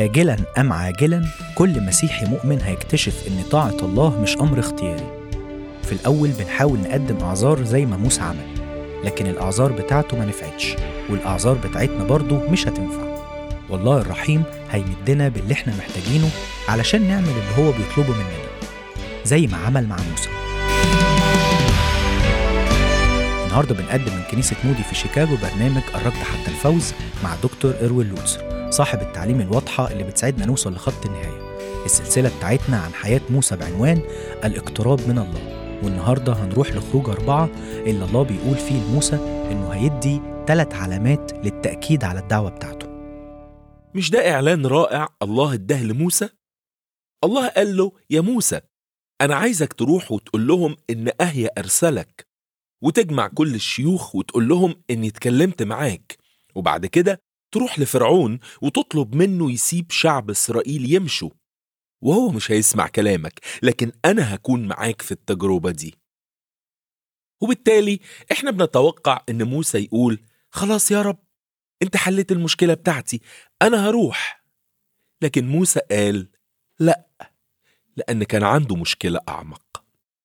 آجلا أم عاجلا كل مسيحي مؤمن هيكتشف إن طاعة الله مش أمر اختياري في الأول بنحاول نقدم أعذار زي ما موسى عمل لكن الأعذار بتاعته ما نفعتش والأعذار بتاعتنا برضه مش هتنفع والله الرحيم هيمدنا باللي احنا محتاجينه علشان نعمل اللي هو بيطلبه مننا زي ما عمل مع موسى النهارده بنقدم من كنيسة مودي في شيكاغو برنامج قربت حتى الفوز مع دكتور إروين لوتسر صاحب التعليم الواضحة اللي بتساعدنا نوصل لخط النهاية السلسلة بتاعتنا عن حياة موسى بعنوان الاقتراب من الله والنهاردة هنروح لخروج أربعة اللي الله بيقول فيه لموسى إنه هيدي ثلاث علامات للتأكيد على الدعوة بتاعته مش ده إعلان رائع الله اداه لموسى؟ الله قال له يا موسى أنا عايزك تروح وتقول لهم إن أهيا أرسلك وتجمع كل الشيوخ وتقول لهم إني اتكلمت معاك وبعد كده تروح لفرعون وتطلب منه يسيب شعب إسرائيل يمشوا وهو مش هيسمع كلامك لكن أنا هكون معاك في التجربة دي وبالتالي إحنا بنتوقع إن موسى يقول خلاص يا رب أنت حليت المشكلة بتاعتي أنا هروح لكن موسى قال لأ لأن كان عنده مشكلة أعمق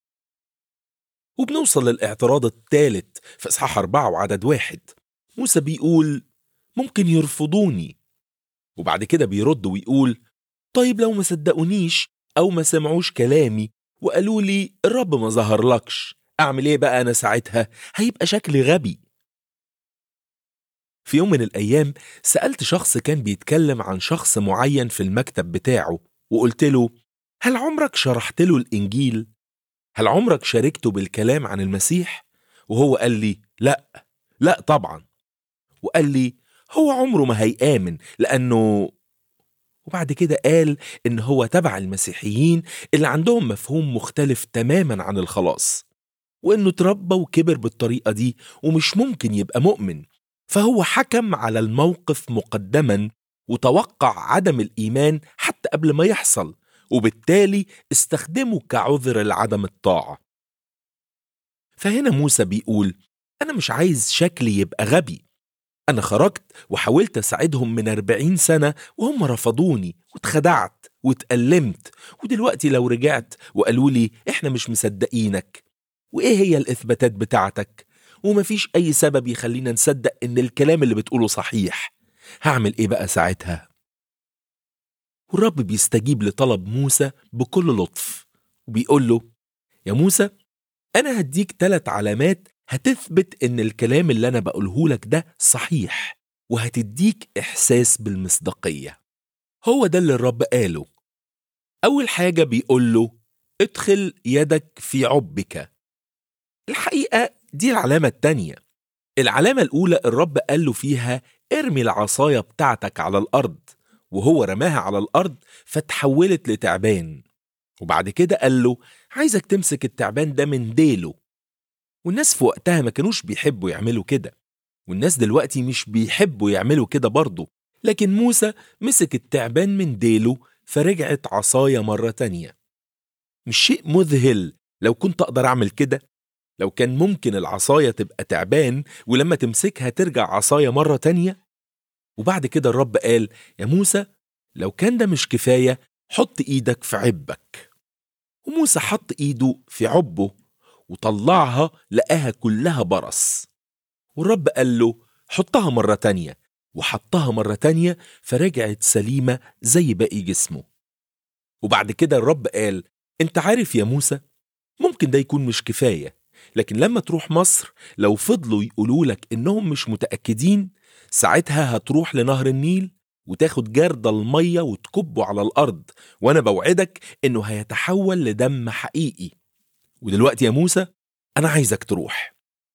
وبنوصل للاعتراض الثالث في إصحاح أربعة وعدد واحد موسى بيقول ممكن يرفضوني وبعد كده بيرد ويقول طيب لو ما صدقونيش أو ما سمعوش كلامي وقالوا لي الرب ما ظهرلكش أعمل إيه بقى أنا ساعتها هيبقى شكلي غبي في يوم من الأيام سألت شخص كان بيتكلم عن شخص معين في المكتب بتاعه وقلت له هل عمرك شرحت له الإنجيل؟ هل عمرك شاركته بالكلام عن المسيح؟ وهو قال لي لا لا طبعا وقال لي هو عمره ما هيآمن لأنه وبعد كده قال إن هو تبع المسيحيين اللي عندهم مفهوم مختلف تماما عن الخلاص وإنه اتربى وكبر بالطريقة دي ومش ممكن يبقى مؤمن فهو حكم على الموقف مقدما وتوقع عدم الإيمان حتى قبل ما يحصل وبالتالي استخدمه كعذر لعدم الطاعة فهنا موسى بيقول أنا مش عايز شكلي يبقى غبي أنا خرجت وحاولت أساعدهم من أربعين سنة وهم رفضوني واتخدعت واتألمت ودلوقتي لو رجعت وقالوا لي إحنا مش مصدقينك وإيه هي الإثباتات بتاعتك ومفيش أي سبب يخلينا نصدق إن الكلام اللي بتقوله صحيح هعمل إيه بقى ساعتها؟ والرب بيستجيب لطلب موسى بكل لطف وبيقول له يا موسى أنا هديك ثلاث علامات هتثبت إن الكلام اللي أنا بقوله لك ده صحيح وهتديك إحساس بالمصداقية هو ده اللي الرب قاله أول حاجة بيقول له ادخل يدك في عبك الحقيقة دي العلامة التانية العلامة الأولى الرب قال له فيها ارمي العصاية بتاعتك على الأرض وهو رماها على الأرض فتحولت لتعبان وبعد كده قال له عايزك تمسك التعبان ده من ديله والناس في وقتها ما كانوش بيحبوا يعملوا كده والناس دلوقتي مش بيحبوا يعملوا كده برضه لكن موسى مسك التعبان من ديله فرجعت عصاية مرة تانية مش شيء مذهل لو كنت أقدر أعمل كده لو كان ممكن العصاية تبقى تعبان ولما تمسكها ترجع عصاية مرة تانية وبعد كده الرب قال يا موسى لو كان ده مش كفاية حط إيدك في عبك وموسى حط إيده في عبه وطلعها لقاها كلها برص والرب قال له حطها مرة تانية وحطها مرة تانية فرجعت سليمة زي باقي جسمه وبعد كده الرب قال انت عارف يا موسى ممكن ده يكون مش كفاية لكن لما تروح مصر لو فضلوا يقولوا لك انهم مش متأكدين ساعتها هتروح لنهر النيل وتاخد جرد المية وتكبه على الأرض وأنا بوعدك إنه هيتحول لدم حقيقي ودلوقتي يا موسى أنا عايزك تروح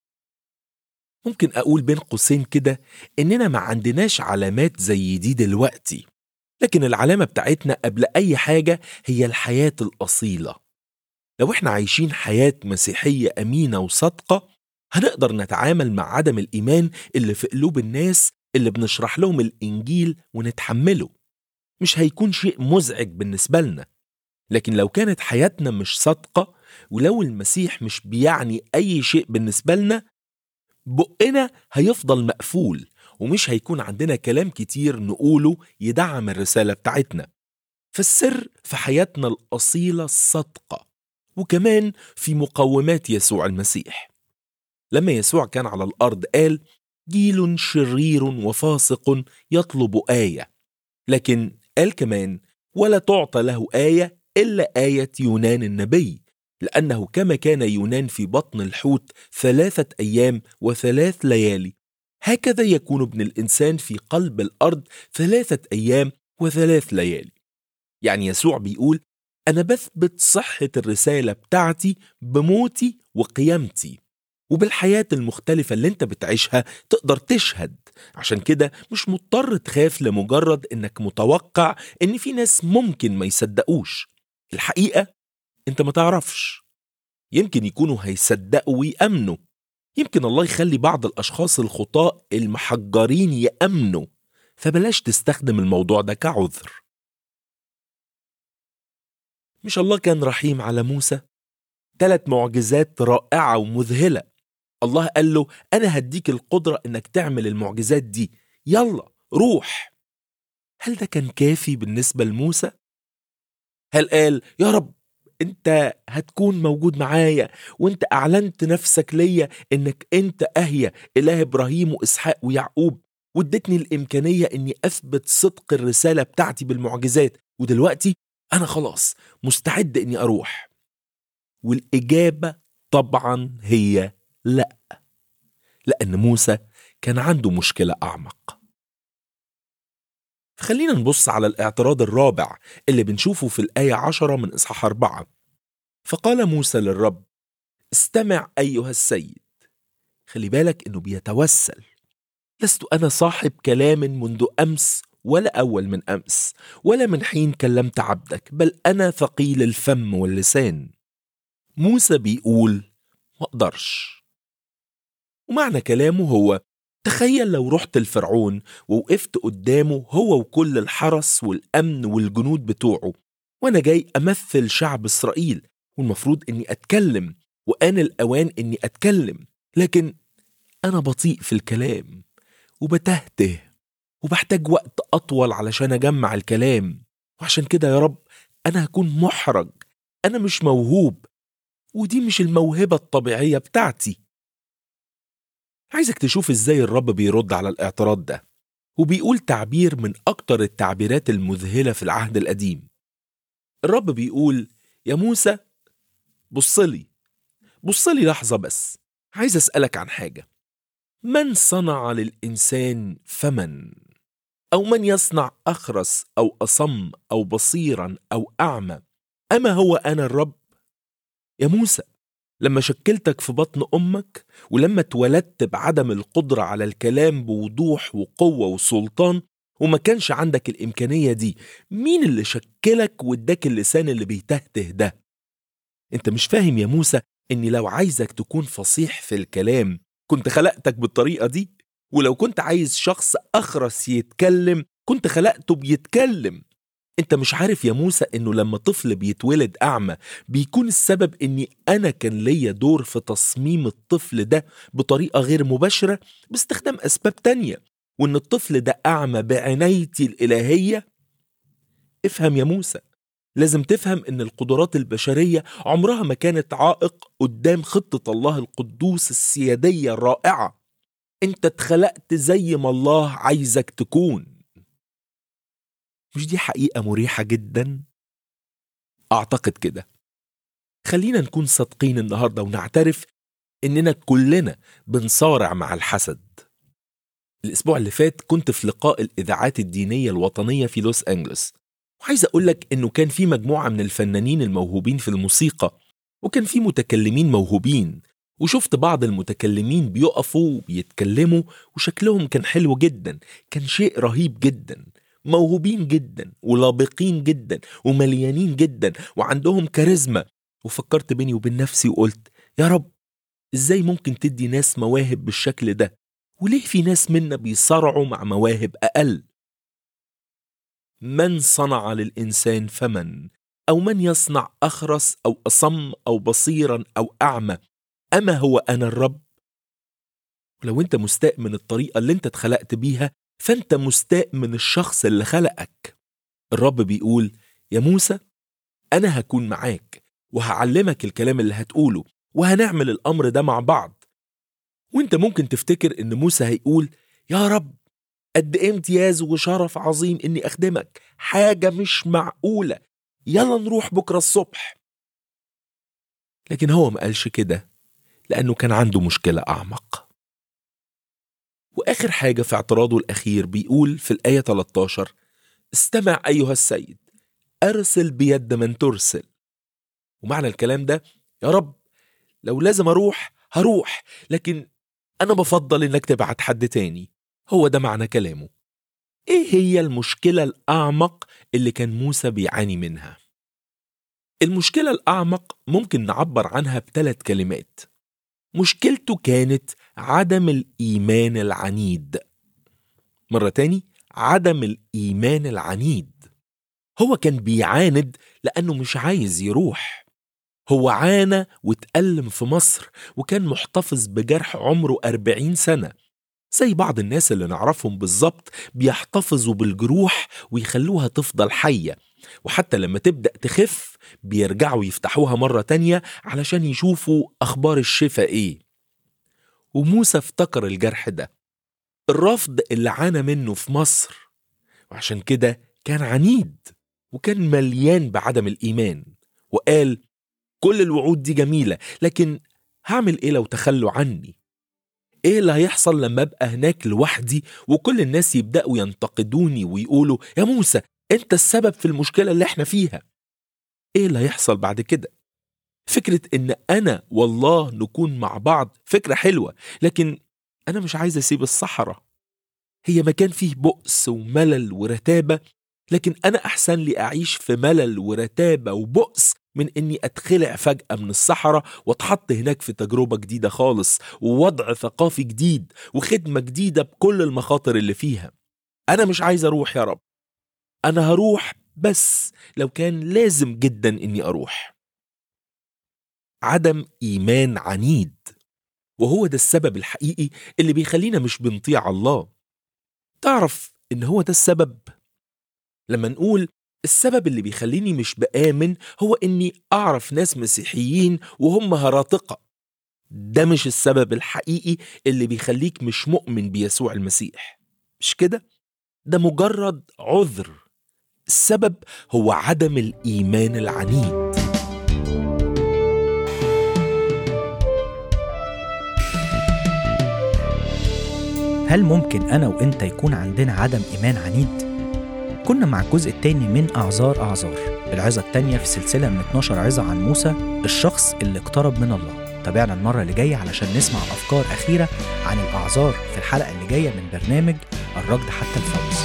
ممكن أقول بين قوسين كده إننا ما عندناش علامات زي دي دلوقتي لكن العلامة بتاعتنا قبل أي حاجة هي الحياة الأصيلة لو إحنا عايشين حياة مسيحية أمينة وصادقة هنقدر نتعامل مع عدم الإيمان اللي في قلوب الناس اللي بنشرح لهم الإنجيل ونتحمله مش هيكون شيء مزعج بالنسبة لنا لكن لو كانت حياتنا مش صادقة ولو المسيح مش بيعني أي شيء بالنسبة لنا بقنا هيفضل مقفول ومش هيكون عندنا كلام كتير نقوله يدعم الرسالة بتاعتنا فالسر في حياتنا الأصيلة الصادقة وكمان في مقومات يسوع المسيح لما يسوع كان على الأرض قال جيل شرير وفاسق يطلب آية لكن قال كمان ولا تعطى له آية إلا آية يونان النبي لأنه كما كان يونان في بطن الحوت ثلاثة أيام وثلاث ليالي هكذا يكون ابن الإنسان في قلب الأرض ثلاثة أيام وثلاث ليالي يعني يسوع بيقول أنا بثبت صحة الرسالة بتاعتي بموتي وقيامتي وبالحياة المختلفة اللي انت بتعيشها تقدر تشهد عشان كده مش مضطر تخاف لمجرد انك متوقع ان في ناس ممكن ما يصدقوش الحقيقة انت ما تعرفش يمكن يكونوا هيصدقوا ويأمنوا يمكن الله يخلي بعض الأشخاص الخطاء المحجرين يأمنوا فبلاش تستخدم الموضوع ده كعذر مش الله كان رحيم على موسى ثلاث معجزات رائعة ومذهلة الله قال له أنا هديك القدرة إنك تعمل المعجزات دي يلا روح هل ده كان كافي بالنسبة لموسى؟ هل قال يا رب انت هتكون موجود معايا وانت اعلنت نفسك ليا انك انت اهيا اله ابراهيم واسحاق ويعقوب وادتني الامكانيه اني اثبت صدق الرساله بتاعتي بالمعجزات ودلوقتي انا خلاص مستعد اني اروح والاجابه طبعا هي لا لان موسى كان عنده مشكله اعمق خلينا نبص على الاعتراض الرابع اللي بنشوفه في الآية عشرة من إصحاح أربعة فقال موسى للرب استمع أيها السيد خلي بالك إنه بيتوسل لست أنا صاحب كلام منذ أمس ولا أول من أمس ولا من حين كلمت عبدك بل أنا ثقيل الفم واللسان موسى بيقول ما أقدرش ومعنى كلامه هو تخيل لو رحت لفرعون ووقفت قدامه هو وكل الحرس والأمن والجنود بتوعه وأنا جاي أمثل شعب إسرائيل والمفروض إني أتكلم وآن الأوان إني أتكلم لكن أنا بطيء في الكلام وبتهته وبحتاج وقت أطول علشان أجمع الكلام وعشان كده يا رب أنا هكون محرج أنا مش موهوب ودي مش الموهبة الطبيعية بتاعتي عايزك تشوف ازاي الرب بيرد على الاعتراض ده وبيقول تعبير من أكتر التعبيرات المذهلة في العهد القديم الرب بيقول يا موسى بصلي بصلي لحظة بس عايز أسألك عن حاجة من صنع للإنسان فمن أو من يصنع أخرس أو أصم أو بصيرا أو أعمى أما هو أنا الرب يا موسى لما شكلتك في بطن أمك ولما اتولدت بعدم القدرة على الكلام بوضوح وقوة وسلطان وما كانش عندك الإمكانية دي مين اللي شكلك واداك اللسان اللي بيتهته ده انت مش فاهم يا موسى اني لو عايزك تكون فصيح في الكلام كنت خلقتك بالطريقة دي ولو كنت عايز شخص أخرس يتكلم كنت خلقته بيتكلم انت مش عارف يا موسى انه لما طفل بيتولد اعمى بيكون السبب اني انا كان ليا دور في تصميم الطفل ده بطريقة غير مباشرة باستخدام اسباب تانية وان الطفل ده اعمى بعنايتي الالهية افهم يا موسى لازم تفهم ان القدرات البشرية عمرها ما كانت عائق قدام خطة الله القدوس السيادية الرائعة انت اتخلقت زي ما الله عايزك تكون مش دي حقيقة مريحة جدا؟ أعتقد كده خلينا نكون صادقين النهاردة ونعترف إننا كلنا بنصارع مع الحسد الأسبوع اللي فات كنت في لقاء الإذاعات الدينية الوطنية في لوس أنجلوس وعايز أقولك إنه كان في مجموعة من الفنانين الموهوبين في الموسيقى وكان في متكلمين موهوبين وشفت بعض المتكلمين بيقفوا وبيتكلموا وشكلهم كان حلو جدا كان شيء رهيب جدا موهوبين جدا ولابقين جدا ومليانين جدا وعندهم كاريزما وفكرت بيني وبين نفسي وقلت يا رب ازاي ممكن تدي ناس مواهب بالشكل ده وليه في ناس منا بيصارعوا مع مواهب اقل من صنع للانسان فمن او من يصنع اخرس او اصم او بصيرا او اعمى اما هو انا الرب ولو انت مستاء من الطريقة اللي انت اتخلقت بيها فانت مستاء من الشخص اللي خلقك الرب بيقول يا موسى أنا هكون معاك وهعلمك الكلام اللي هتقوله وهنعمل الأمر ده مع بعض وانت ممكن تفتكر ان موسى هيقول يا رب قد ايه امتياز وشرف عظيم اني اخدمك حاجة مش معقولة يلا نروح بكرة الصبح لكن هو ما قالش كده لأنه كان عنده مشكلة أعمق وآخر حاجة في اعتراضه الأخير بيقول في الآية 13 استمع أيها السيد أرسل بيد من ترسل ومعنى الكلام ده يا رب لو لازم أروح هروح لكن أنا بفضل إنك تبعت حد تاني هو ده معنى كلامه إيه هي المشكلة الأعمق اللي كان موسى بيعاني منها؟ المشكلة الأعمق ممكن نعبر عنها بثلاث كلمات مشكلته كانت عدم الإيمان العنيد مرة تاني عدم الإيمان العنيد هو كان بيعاند لأنه مش عايز يروح هو عانى واتألم في مصر وكان محتفظ بجرح عمره أربعين سنة زي بعض الناس اللي نعرفهم بالظبط بيحتفظوا بالجروح ويخلوها تفضل حية وحتى لما تبدأ تخف بيرجعوا يفتحوها مرة تانية علشان يشوفوا أخبار الشفاء إيه وموسى افتكر الجرح ده الرفض اللي عانى منه في مصر وعشان كده كان عنيد وكان مليان بعدم الإيمان وقال كل الوعود دي جميلة لكن هعمل إيه لو تخلوا عني ايه اللي هيحصل لما ابقى هناك لوحدي وكل الناس يبداوا ينتقدوني ويقولوا يا موسى انت السبب في المشكله اللي احنا فيها ايه اللي هيحصل بعد كده فكره ان انا والله نكون مع بعض فكره حلوه لكن انا مش عايز اسيب الصحراء هي مكان فيه بؤس وملل ورتابه لكن انا احسن لي اعيش في ملل ورتابه وبؤس من اني اتخلع فجأة من الصحراء واتحط هناك في تجربة جديدة خالص ووضع ثقافي جديد وخدمة جديدة بكل المخاطر اللي فيها انا مش عايز اروح يا رب انا هروح بس لو كان لازم جدا اني اروح عدم ايمان عنيد وهو ده السبب الحقيقي اللي بيخلينا مش بنطيع الله تعرف ان هو ده السبب لما نقول السبب اللي بيخليني مش بآمن هو إني أعرف ناس مسيحيين وهم هراطقة ده مش السبب الحقيقي اللي بيخليك مش مؤمن بيسوع المسيح مش كده؟ ده مجرد عذر السبب هو عدم الإيمان العنيد هل ممكن أنا وإنت يكون عندنا عدم إيمان عنيد؟ كنا مع الجزء الثاني من أعذار أعذار العظة الثانية في سلسلة من 12 عظة عن موسى الشخص اللي اقترب من الله تابعنا المرة اللي جاية علشان نسمع أفكار أخيرة عن الأعذار في الحلقة اللي جاية من برنامج الركض حتى الفوز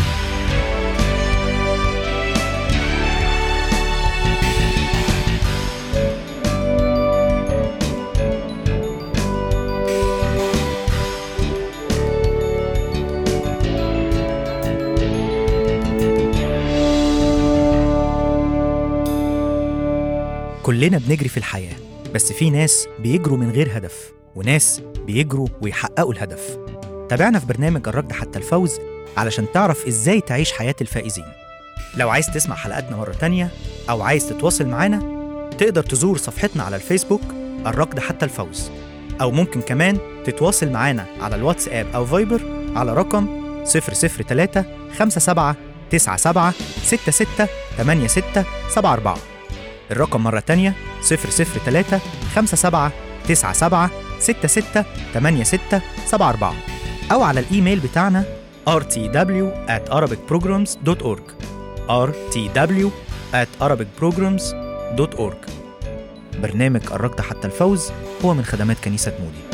كلنا بنجري في الحياة بس في ناس بيجروا من غير هدف وناس بيجروا ويحققوا الهدف تابعنا في برنامج الركض حتى الفوز علشان تعرف ازاي تعيش حياة الفائزين لو عايز تسمع حلقاتنا مرة تانية أو عايز تتواصل معانا تقدر تزور صفحتنا على الفيسبوك الركض حتى الفوز أو ممكن كمان تتواصل معانا على الواتساب أو فايبر على رقم 003 57 97 66 86 74 الرقم مرة تانية 003 57 97 66 86 74 أو على الإيميل بتاعنا rtw at arabicprograms.org rtw at arabicprograms.org برنامج الركض حتى الفوز هو من خدمات كنيسة مودي